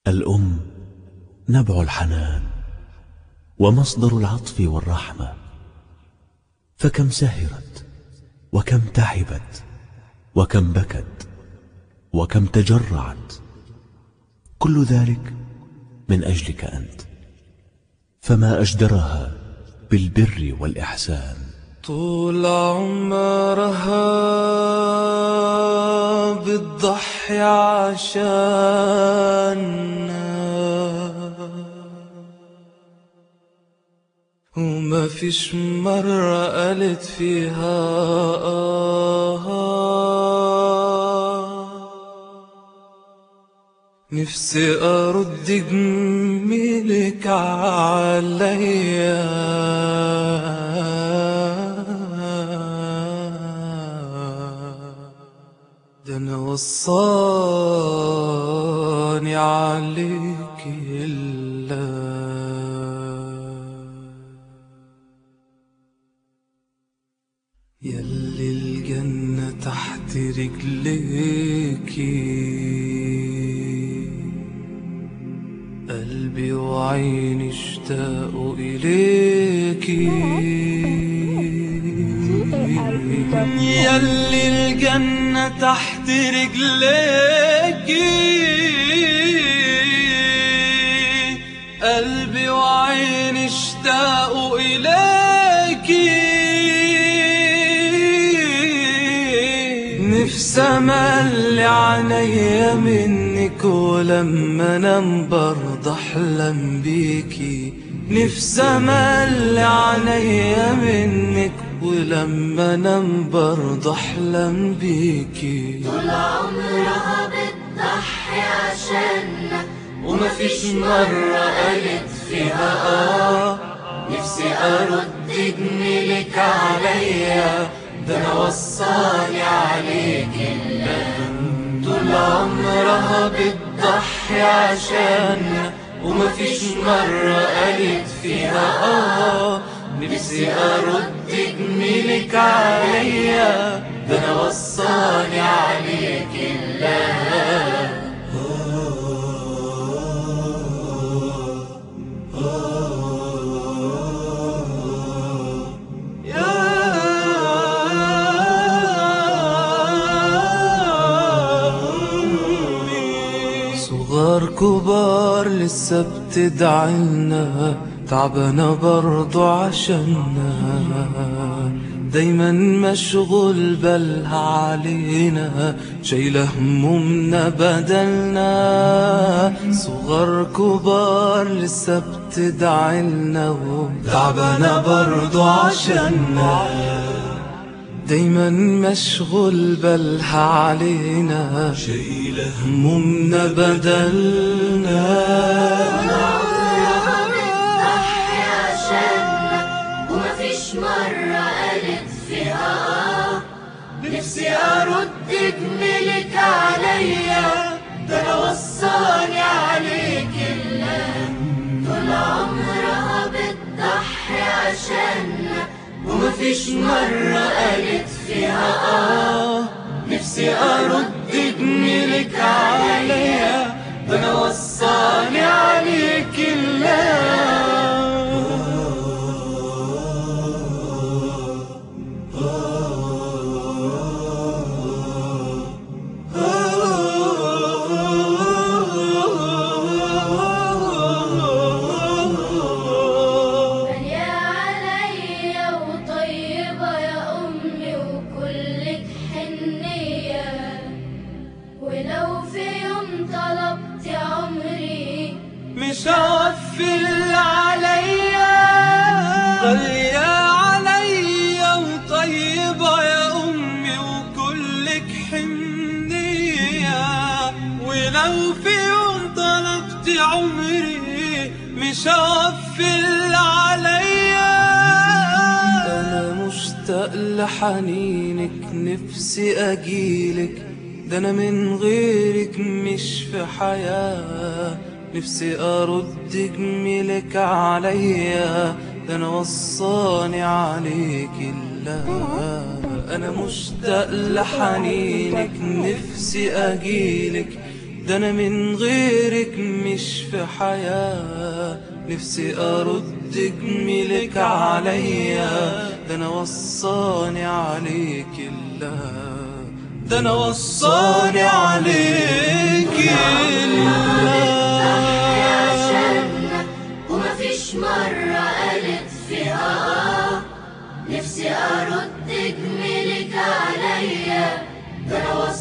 الأم نبع الحنان ومصدر العطف والرحمة فكم سهرت وكم تعبت وكم بكت وكم تجرعت كل ذلك من أجلك أنت فما أجدرها بالبر والإحسان طول عمرها بتضحي عشاننا وما فيش مرة قالت فيها آه نفسي أرد جميلك عليا ده أنا وصاني عليك إلا يلي الجنة تحت رجليكي قلبي وعيني اشتاقوا إليكي يلي الجنة تحت رجليكي قلبي وعيني اشتاقوا إليكي نفسي أملي عينيا منك ولما انام برضه احلم بيكي نفسي أملي عينيا منك ولما انام برضه احلم بيكي طول عمرها بتضحي عشاننا ومفيش مرة قالت فيها آه نفسي أرد جميلك عليا ده أنا وصاني عليك طول عمرها بتضحي عشاننا ومفيش مرة قالت فيها آه نفسي أرد جميلك عليا ده أنا وصاني عليك الله صغار كبار لسه بتدعلنا تعبانة برضو عشاننا دايما مشغول بالها علينا شايلة همومنا بدلنا صغار كبار لسه بتدعلنا تعبانة برضو عشاننا دايما مشغول بالها علينا شايلة همومنا بدلنا عمرها بتضحي عشاننا ومفيش مرة قالت فيها آه نفسي أرد جميلك عليا ده أنا وصاني عليك الله طول عمرها بتضحي عشاننا ومفيش مرة قالت فيها آه نفسي أرد جميلك عليا ده أنا وصاني عليك الله غالية عليا وطيبة يا أمي وكلك حنية ولو في يوم طلبت عمري مش هوفي اللي عليا غالية عليا وطيبة يا أمي وكلك حنية ولو في يوم طلبت عمري مش هوفي اللي عليا أنا مشتاق لحنينك نفسي أجيلك ده أنا من غيرك مش في حياة نفسي أرد جميلك عليا ده أنا وصاني عليك الله أنا مشتاق لحنينك نفسي أجيلك ده انا من غيرك مش في حياة نفسي ارد جميلك عليا ده انا وصاني عليك الله ده انا وصاني عليك الله عشاننا ومفيش مرة قالت فيها آه نفسي أرد جميلك عليا ده أنا